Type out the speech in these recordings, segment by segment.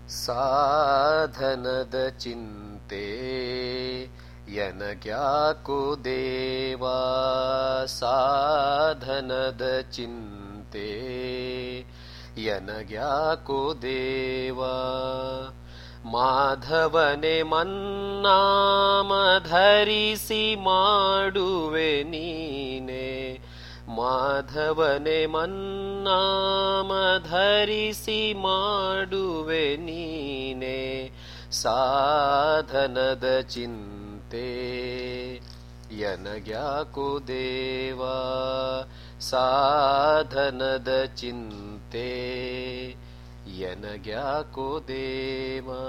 ಸಾಧನದ ಚಿಂತೆ ಎನಗ್ಯಾಕೋ ದೇವಾ ಸಾಧನದ ಚಿಂತೆ ಎನಗ್ಯಾಕೋ ದೇವಾ ಮಾಧವನೆ ಮನ್ನಾಮ ಧರಿಸಿ ಮಾಡುವೆ ನೀನೆ ಮಾಧವನೆ ಮನ್ನಾಮ ಧರಿಸಿ ಮಾಡುವೆ ನೀನೆ ಸಾಧನದ ಚಿಂತೆ ಎನಗ್ಯಾಕೋ ದೇವಾ ಸಾಧನದ ಚಿಂತೆ ಎನಗ್ಯಾಕೋ ದೇವಾ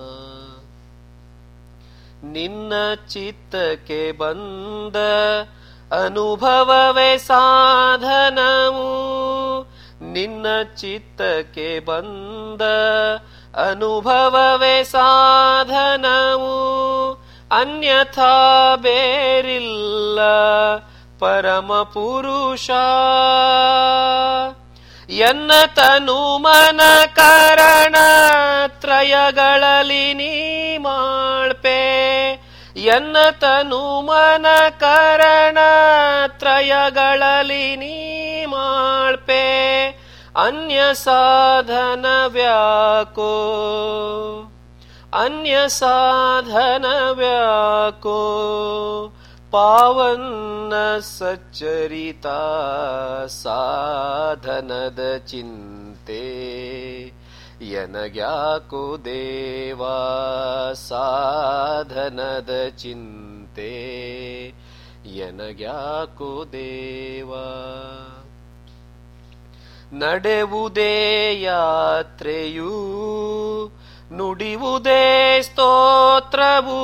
ನಿನ್ನ ಚಿತ್ತಕ್ಕೆ ಬಂದ ಅನುಭವವೇ ಸಾಧನವು ನಿನ್ನ ಚಿತ್ತಕ್ಕೆ ಬಂದ ಅನುಭವವೇ ಸಾಧನವು ಅನ್ಯಥಾ ಬೇರಿಲ್ಲ ಪರಮ ಪುರುಷ ಎನ್ನ ತನು ಮನ ಕಾರಣ ತ್ರಯಗಳಲ್ಲಿ ನೀ ಮಾಳ್ಪೆ ಎನ್ನ ತನು ಮನ ಕಾರಣ ತ್ರಯಗಳಲ್ಲಿ ನೀ ಮಾಳ್ಪೆ ಅನ್ಯ ಸಾಧನ ವ್ಯಾಕೋ ಅನ್ಯ ಸಾಧನ ವ್ಯಾಕೋ ಪಾವನ್ನ ಸಚ್ಚರಿತ ಸಾಧನದ ಚಿಂತೆ ಎನಗ್ಯಾಕೋ ದೇವಾ ಸಾಧನದ ಚಿಂತೆ ಎನಗ್ಯಾಕೋ ದೇವಾ ನಡೆವುದೇ ಯಾತ್ರೆಯೂ ನುಡಿವುದೇ ಸ್ತೋತ್ರವು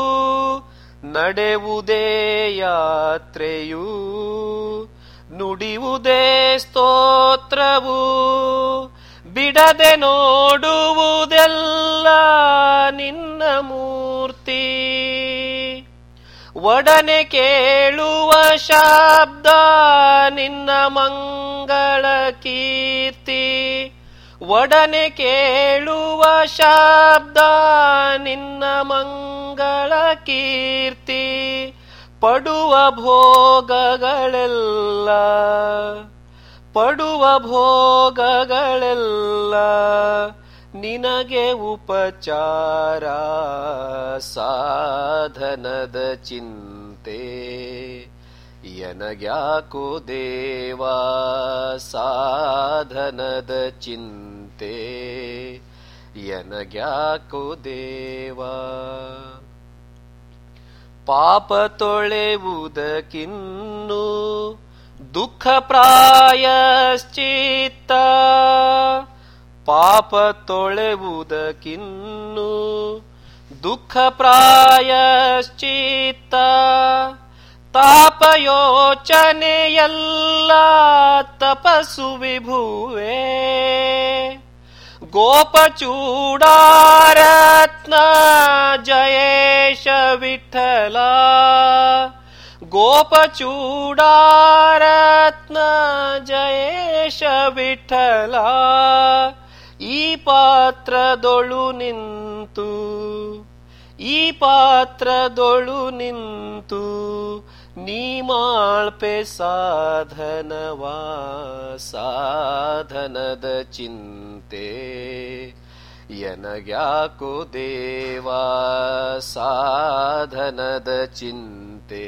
ನಡೆವುದೇ ಯಾತ್ರೆಯೂ ನುಡಿವುದೇ ಸ್ತೋತ್ರವು ಬಿಡದೆ ನೋಡುವುದೆಲ್ಲ ನಿನ್ನ ಮೂರ್ತಿ ಒಡನೆ ಕೇಳುವ ಶಬ್ದ ನಿನ್ನ ಮಂಗಳ ಕೀರ್ತಿ ಒಡನೆ ಕೇಳುವ ಶಬ್ದ ನಿನ್ನ ಮಂಗಳ ಕೀರ್ತಿ ಪಡುವ ಭೋಗಗಳೆಲ್ಲ ಪಡುವ ಭೋಗಗಳೆಲ್ಲ ನಿನಗೆ ಉಪಚಾರ ಸಾಧನದ ಚಿಂತೆ ಎನಗ್ಯಾಕೋ ದೇವಾ ಸಾಧನದ ಚಿಂತೆ ಎನಗ್ಯಾಕೋ ದೇವಾ ಪಾಪ ತೊಳೆವುದಕ್ಕಿನ್ನು ದುಃಖ ಪ್ರಾಯಶ್ಚಿತ್ತ ಪಾಪ ತೊಳೆವುದಕ್ಕಿನ್ನು ದುಃಖ ಪ್ರಾಯಶ್ಚಿತ್ತ ತಾಪ ಯೋಚನೆಯಲ್ಲ ತಪಸ್ಸು ವಿಭುವೆ ಗೋಪಚೂಡಾರತ್ನ ಜಯೇಶ ವಿಠಲ ಗೋಪಚೂಡಾರತ್ನ ಜಯೇಶ ವಿಠಲ ಈ ಪಾತ್ರದೊಳು ನಿಂತು ಈ ಪಾತ್ರದೊಳು ನಿಂತು ನೀ ಮಾಳ್ಪೆ ಸಾಧನವಾ ಸಾಧನದ ಚಿಂತೆ ಎನಗ್ಯಾಕೋ ದೇವಾ ಸಾಧನದ ಚಿಂತೆ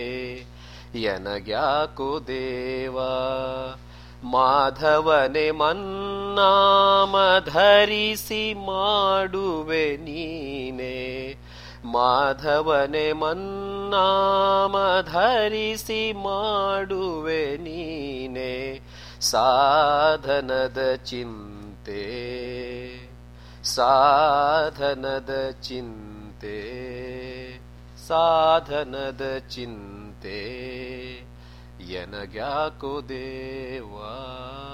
ಎನಗ್ಯಾಕೋ ದೇವಾ ಮಾಧವನೆ ಮನ್ನಾಮ ಧರಿಸಿ ಮಾಡುವೆ ನೀನೆ ಮಾಧವನೆ ಮನ್ನಾಮ ಧರಿಸಿ ಮಾಡುವೆ ನೀನೆ ಸಾಧನದ ಚಿಂತೆ ಸಾಧನದ ಚಿಂತೆ ಸಾಧನದ ಚಿಂತೆ ಎನಗ್ಯಾಕೋ ದೇವಾ